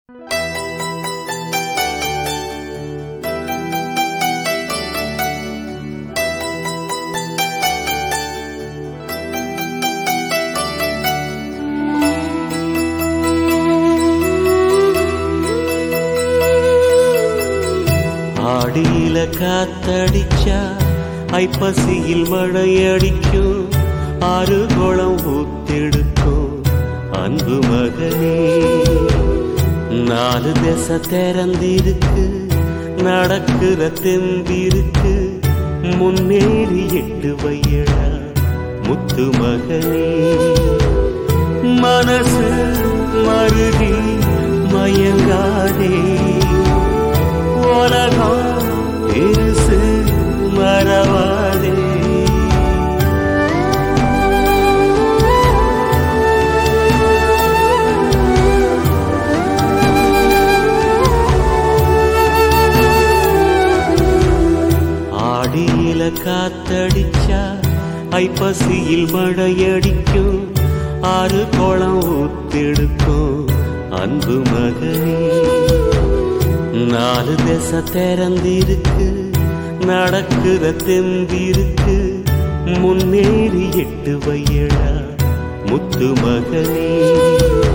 ஆடியில காத்தடிச்சா ஐப்பசியில் மழையடிக்கும் ஆறு குளம் ஊத்தெடுக்கும் அன்பு மகனே நாலு திசை திறந்திருக்கு நடக்கிற தெம்பிருக்கு முன்னேறி எட்டு வையடா முத்து மகனே மனசு மருகி மயங்காதே உலகம் பெருசு மறவாதே ஆடியில காத்தடிச்சா ஐப்பசியில் மழையடிக்கும் ஆறு குளம் ஊத்தெடுக்கும் அன்பு மகனே நாலு திசை திறந்திருக்கு நடக்கிற தெம்பிருக்கு முன்னேறி எட்டு வையடா முத்து மகனே